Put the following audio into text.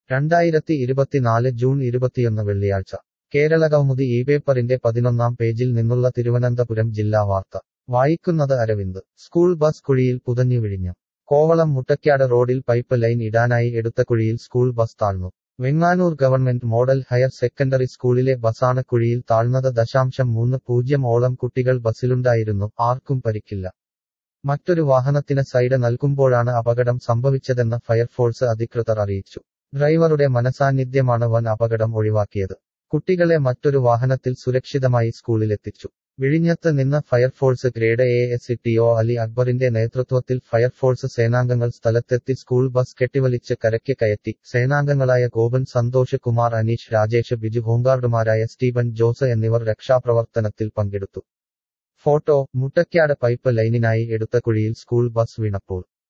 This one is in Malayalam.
രണ്ടായിരത്തി ഇരുപത്തിനാല് ജൂൺ ഇരുപത്തിയൊന്ന് വെള്ളിയാഴ്ച കേരള കൗമുദി ഈ പേപ്പറിന്റെ പതിനൊന്നാം പേജിൽ നിന്നുള്ള തിരുവനന്തപുരം ജില്ലാ വാർത്ത വായിക്കുന്നത് അരവിന്ദ് സ്കൂൾ ബസ് കുഴിയിൽ പുതഞ്ഞു വിഴിഞ്ഞു കോവളം മുട്ടയ്ക്കാട് റോഡിൽ പൈപ്പ് ലൈൻ ഇടാനായി എടുത്ത കുഴിയിൽ സ്കൂൾ ബസ് താഴ്ന്നു Venganoor government model higher secondary സ്കൂളിലെ ബസാണ് കുഴിയിൽ താഴ്ന്നത് ദശാംശം മൂന്ന് പൂജ്യം ഓളം കുട്ടികൾ ബസ്സിലുണ്ടായിരുന്നു ആർക്കും പരിക്കില്ല മറ്റൊരു വാഹനത്തിന് സൈഡ് നൽകുമ്പോഴാണ് അപകടം സംഭവിച്ചതെന്ന് ഫയർഫോഴ്സ് അധികൃതർ അറിയിച്ചു ഡ്രൈവറുടെ മനസാന്നിധ്യമാണ് വൻ അപകടം ഒഴിവാക്കിയത് കുട്ടികളെ മറ്റൊരു വാഹനത്തിൽ സുരക്ഷിതമായി സ്കൂളിലെത്തിച്ചു വിഴിഞ്ഞത്ത് നിന്ന് fire force grade A S T O Ali അക്ബറിന്റെ നേതൃത്വത്തിൽ ഫയർഫോഴ്സ് സേനാംഗങ്ങൾ സ്ഥലത്തെത്തി സ്കൂൾ ബസ് കെട്ടിവലിച്ച് കരയ്ക്ക് കയറ്റി സേനാംഗങ്ങളായ ഗോപൻ സന്തോഷ് കുമാർ അനീഷ് രാജേഷ് ബിജു ഹോംഗാർഡുമാരായ സ്റ്റീവൻ ജോസ് എന്നിവർ രക്ഷാപ്രവർത്തനത്തിൽ പങ്കെടുത്തു ഫോട്ടോ മുട്ടയ്ക്കാട് പൈപ്പ് ലൈനിനായി എടുത്ത കുഴിയിൽ സ്കൂൾ ബസ് വീണപ്പോൾ